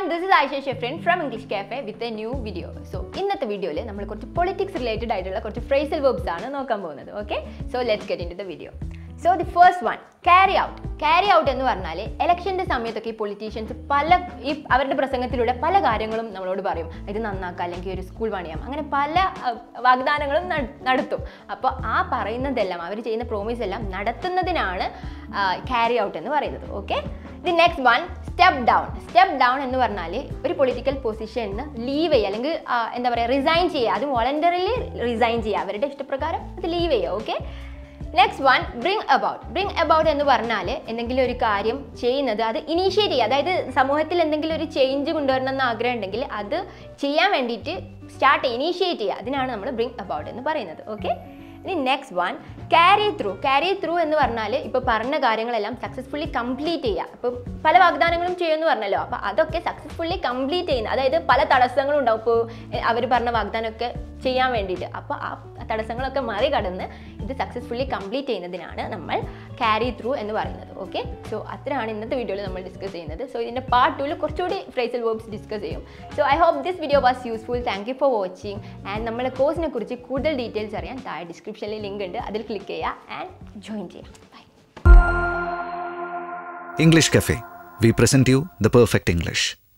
This is Ayisha Shefrin from English Cafe with a new video so ഇന്നത്തെ വീഡിയോയിൽ നമ്മൾ കുറച്ച് പൊളിറ്റിക്സ് റിലേറ്റഡ് ആയിട്ടുള്ള കുറച്ച് ഫ്രേസൽ വെർബ്സ് ആണ് നോക്കാൻ പോകുന്നത് okay so let's get into the video so the first one carry out carry out എന്ന് പറഞ്ഞാൽ ഇലക്ഷൻ്റെ സമയത്തൊക്കെ ഈ പൊളിറ്റീഷ്യൻസ് പല ഈ അവരുടെ പ്രസംഗത്തിലൂടെ പല കാര്യങ്ങളും നമ്മളോട് പറയും ഇത് നന്നാക്കാം അല്ലെങ്കിൽ ഒരു സ്കൂൾ പണിയാം അങ്ങനെ പല അഹ്, വാഗ്ദാനങ്ങളും നട- നടത്തും അപ്പോൾ ആ പറയുന്നതെല്ലാം അവർ ചെയ്യുന്ന പ്രോമിസ് എല്ലാം നടത്തുന്നതിനാണ് ക്യാരി ഔട്ട് എന്ന് പറയുന്നത് okay the next one step down step down എന്ന് പറഞ്ഞാൽ ഒരു പൊളിറ്റിക്കൽ പൊസിഷനിൽ ലീവ് ചെയ്യുക അല്ലെങ്കിൽ ആ, എന്താ പറയുക റിസൈൻ ചെയ്യുക അത് വോളണ്ടറിലി റിസൈൻ ചെയ്യുക അവരുടെ ഇഷ്ടപ്രകാരം അത് ലീവ് ചെയ്യുക okay next one bring about bring about എന്ന് പറഞ്ഞാൽ എന്തെങ്കിലും ഒരു കാര്യം ചെയ്യുന്നത് അത് ഇനീഷ്യേറ്റ് ചെയ്യുക അതായത് സമൂഹത്തിൽ എന്തെങ്കിലും ഒരു ചേഞ്ച് കൊണ്ടുവരണം എന്ന് ആഗ്രഹം ഉണ്ടെങ്കിൽ അത് ചെയ്യാൻ വേണ്ടിയിട്ട് സ്റ്റാർട്ട് ഇനീഷ്യേറ്റ് ചെയ്യുക അതിനാണ് നമ്മൾ ബ്രിങ് അബൌട്ട് എന്ന് പറയുന്നത് ഓക്കെ ഇനി next one carry through carry through എന്ന് പറഞ്ഞാൽ ഇപ്പോൾ പറഞ്ഞ കാര്യങ്ങളെല്ലാം സക്സസ്ഫുള്ളി കംപ്ലീറ്റ് ചെയ്യുക ഇപ്പം പല വാഗ്ദാനങ്ങളും ചെയ്യുമെന്ന് പറഞ്ഞല്ലോ അപ്പോൾ അതൊക്കെ സക്സസ്ഫുള്ളി കംപ്ലീറ്റ് ചെയ്യുന്ന അതായത് പല തടസ്സങ്ങളും ഉണ്ടാവും ഇപ്പോൾ അവർ പറഞ്ഞ വാഗ്ദാനമൊക്കെ ചെയ്യാൻ വേണ്ടിയിട്ട് അപ്പോൾ ആ തടസ്സങ്ങളൊക്കെ മറികടന്ന് ഇത് സക്സസ്ഫുള്ളി കംപ്ലീറ്റ് ചെയ്യുന്നതിനാണ് നമ്മൾ ക്യാരി ത്രൂ എന്ന് പറയുന്നത് ഓക്കെ സോ അത്രയാണ് ഇന്നത്തെ വീഡിയോയിൽ നമ്മൾ ഡിസ്കസ് ചെയ്യുന്നത് സോ ഇതിൻ്റെ പാർട്ട് ടൂവിൽ കുറച്ചുകൂടി ഫ്രേസൽ വേർബ്സ് ഡിസ്കസ് ചെയ്യും so I hope this video was useful thank you for watching and നമ്മുടെ കോഴ്സിനെ കുറിച്ച് കൂടുതൽ ഡീറ്റെയിൽസ് അറിയാൻ താഴെ ഡിസ്ക്രിപ്ഷനിൽ ലിങ്ക് ഉണ്ട് അതിൽ ക്ലിക്ക് ചെയ്യുക ആൻഡ് ജോയിൻ ചെയ്യാം bye English Cafe. We present you the perfect English.